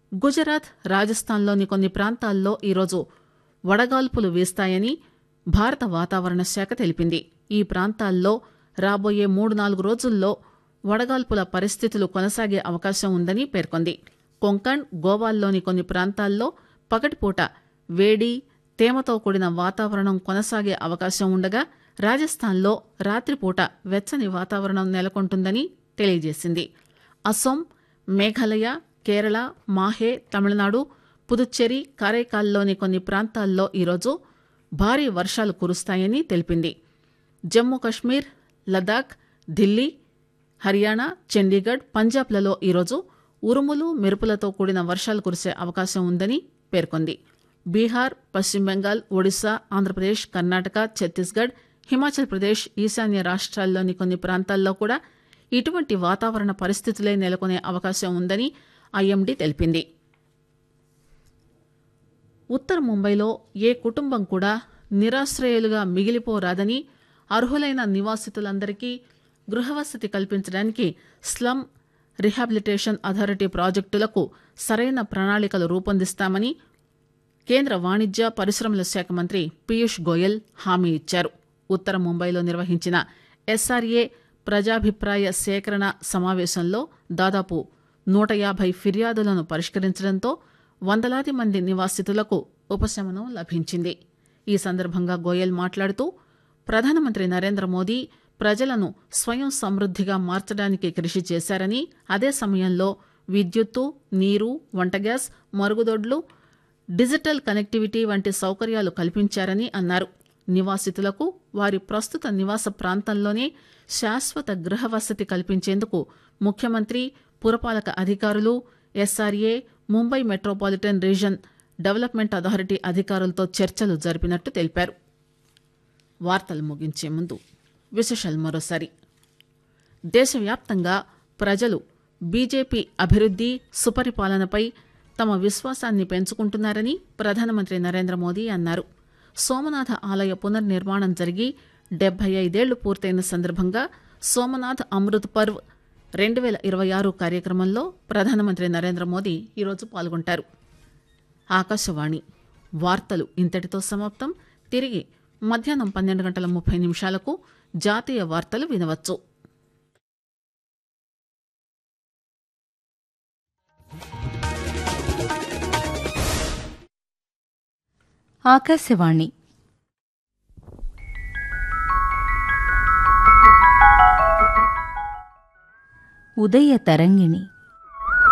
గుజరాత్ రాజస్థాన్లోని కొన్ని ప్రాంతాల్లో ఈరోజు వడగాల్పులు వీస్తాయని భారత వాతావరణ శాఖ తెలిపింది ఈ ప్రాంతాల్లో రాబోయే మూడు నాలుగు రోజుల్లో వడగాల్పుల పరిస్థితులు కొనసాగే అవకాశం ఉందని పేర్కొంది కొంకణ్ గోవాల్లోని కొన్ని ప్రాంతాల్లో పగటిపూట వేడి తేమతో కూడిన వాతావరణం కొనసాగే అవకాశం ఉండగా రాజస్థాన్లో రాత్రిపూట వెచ్చని వాతావరణం నెలకొంటుందని తెలియజేసింది అసోం మేఘాలయ కేరళ మాహే తమిళనాడు పుదుచ్చేరి కారైకాల్లోని కొన్ని ప్రాంతాల్లో ఈరోజు భారీ వర్షాలు కురుస్తాయని తెలిపింది జమ్మూ కశ్మీర్ లదాఖ్ ఢిల్లీ హర్యానా చండీగఢ్ పంజాబ్లలో ఈరోజు ఉరుములు మెరుపులతో కూడిన వర్షాలు కురిసే అవకాశం ఉందని పేర్కొంది బీహార్ పశ్చిమ బెంగాల్ ఒడిశా ఆంధ్రప్రదేశ్ కర్ణాటక ఛత్తీస్గఢ్ హిమాచల్ ప్రదేశ్ ఈశాన్య రాష్ట్రాల్లోని కొన్ని ప్రాంతాల్లో కూడా ఇటువంటి వాతావరణ పరిస్థితులే నెలకొనే అవకాశం ఉందని ఐఎండీ తెలిపింది ఉత్తర ముంబైలో ఏ కుటుంబం కూడా నిరాశ్రయులుగా మిగిలిపోరాదని అర్హులైన నివాసితులందరికీ గృహవసతి కల్పించడానికి స్లమ్ రిహాబిలిటేషన్ అథారిటీ ప్రాజెక్టులకు సరైన ప్రణాళికలు రూపొందిస్తామని కేంద్ర వాణిజ్య పరిశ్రమల శాఖ మంత్రి పీయూష్ గోయల్ హామీ ఇచ్చారు ఉత్తర ముంబైలో నిర్వహించిన ఎస్ఆర్ఏ ప్రజాభిప్రాయ సేకరణ సమావేశంలో దాదాపు నూట యాభై ఫిర్యాదులను పరిష్కరించడంతో వందలాది మంది నివాసితులకు ఉపశమనం లభించింది ఈ సందర్భంగా గోయల్ మాట్లాడుతూ ప్రధానమంత్రి నరేంద్ర మోదీ ప్రజలను స్వయం సమృద్దిగా మార్చడానికి కృషి చేశారని అదే సమయంలో విద్యుత్తు నీరు వంట గ్యాస్ మరుగుదొడ్లు డిజిటల్ కనెక్టివిటీ వంటి సౌకర్యాలు కల్పించారని అన్నారు నివాసితులకు వారి ప్రస్తుత నివాస ప్రాంతంలోనే శాశ్వత గృహవసతి కల్పించేందుకు ముఖ్యమంత్రి పురపాలక అధికారులు SRA Mumbai metropolitan region development authority అధికారులతో చర్చలు జరిపినట్టు తెలిపారు వార్తలు ముగించే ముందు విశేషాలు మరోసారి దేశవ్యాప్తంగా ప్రజలు బీజేపీ అభివృద్ది సుపరిపాలనపై తమ విశ్వాసాన్ని పెంచుకుంటున్నారని ప్రధానమంత్రి నరేంద్ర మోదీ అన్నారు సోమనాథ ఆలయ పునర్నిర్మాణం జరిగి డెబ్బై ఐదేళ్లు పూర్తయిన సందర్భంగా సోమనాథ్ అమృత్ పర్వ్ రెండు వేల ఇరవై ఆరు కార్యక్రమంలో ప్రధానమంత్రి నరేంద్ర మోదీ ఈరోజు పాల్గొంటారు ఆకాశవాణి వార్తలు ఇంతటితో సమాప్తం తిరిగి మధ్యాహ్నం పన్నెండు గంటల ముప్పై నిమిషాలకు జాతీయ వార్తలు వినవచ్చు ఆకాశవాణి ఉదయ తరంగిణి